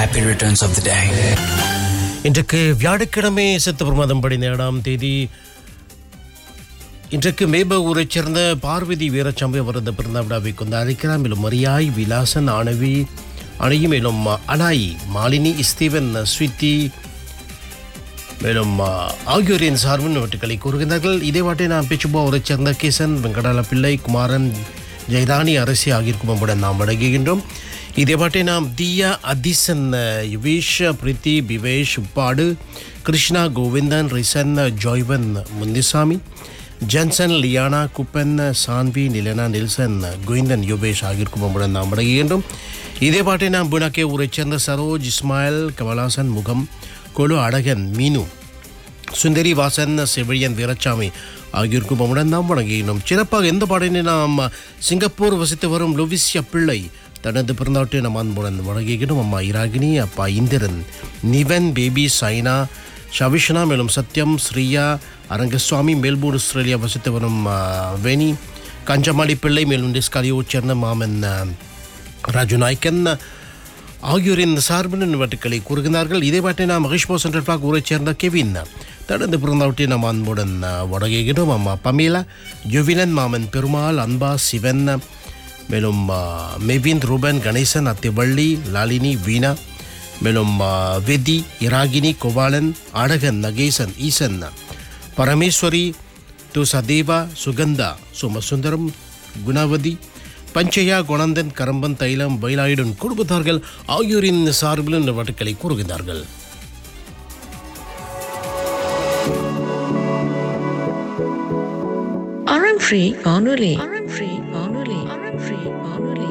Happy returns of the day. இன்றைக்கு வியாழக்கிழமை September மாதம் படி ஏழாம் தேதி இன்றைக்கு மேப ஊரைச் சேர்ந்த பார்வதி வீரச்சம்பி அவரது பிறந்த விழாவை கொண்டாடிக்கிறார் மேலும் மரியாய் விலாசன் ஆனவி அணையி மேலும் அனாய் மாலினி ஸ்டீவன் ஸ்வித்தி மேலும் ஆ, ஆகியோரின் சார்பின் நோட்டுகளை கூறுகின்றார்கள் இதே வாட்டை நாம் பேச்சுபோ அவரைச் சேர்ந்த கிசன் வெங்கடால பிள்ளை குமாரன் ஜெயராணி அரசி ஆகியோர் குடும்பமுடன் நாம் வழங்குகின்றோம் இதே வாட்டை நாம் தியா அதிசன் யுவேஷ் பிரித்தி பிவேஷ் உப்பாடு கிருஷ்ணா கோவிந்தன் ரிசன் ஜாய்வன் முந்திசாமி ஜென்சன் லியானா குப்பன் சான்வி நிலனா நில்சன் கோவிந்தன் யுவேஷ் ஆகியோர் குடும்பமுடன் நாம் வழங்குகின்றோம் இதே பாட்டை நாம் புனாக்கே ஊரைச் சேர்ந்த சரோஜ் இஸ்மாயில் கமலாசன் முகம் கொலு அழகன் மீனு சுந்தரி வாசன் செவிலியன் வீரச்சாமி ஆகியோர் குடும்பமுடன் நாம் வணங்குகிறோம் சிறப்பாக எந்த பாடலினை நாம் சிங்கப்பூர் வசித்து வரும் லொவிசியா பிள்ளை தனது பிறந்தாட்டை நாம் அன்புடன் வணங்குகிறோம் அம்மா இராகினி அப்பா இந்திரன் நிவன் பேபி சைனா ஷவிஷனா மேலும் சத்யம் ஸ்ரீயா அரங்கசுவாமி மெல்பூர் ஆஸ்திரேலியா வசித்து வரும் ஆ, வேணி கஞ்சமாடி பிள்ளை மேலும் டிஸ்காலியோச் சேர்ந்த மாமன் ஆ, ராஜு நாய்க்கன் ஆகியோரின் சார்பின் நிவட்டுக்களை கூறுகிறார்கள் இதே பாட்டை நாம் மகேஷ்போ சென்ட்ரல் பார்க் ஊரைச் சேர்ந்த கெவின் தடந்து பிறந்தவற்றை நாம் அன்புடன் வடங்குகிறோம் அம்மா பமீலா யுவினன் மாமன் பெருமாள் அன்பா சிவன் மேலும் ஆ, மெவின் ரூபன் கணேசன் அத்திவள்ளி லாலினி வீணா மேலும் ஆ, வெதி இராகினி கோபாலன் அழகன் நகேசன் ஈசன் பரமேஸ்வரி து சதேவா சுகந்தா சோமசுந்தரம் குணவதி பஞ்சையா குணந்தன் கரம்பன் தைலம் பைலாயுடன் குடும்பத்தார்கள் ஆகியோரின் சார்பில் இந்த வட்டுக்களை கூறுகிறார்கள் RM3 வானொலி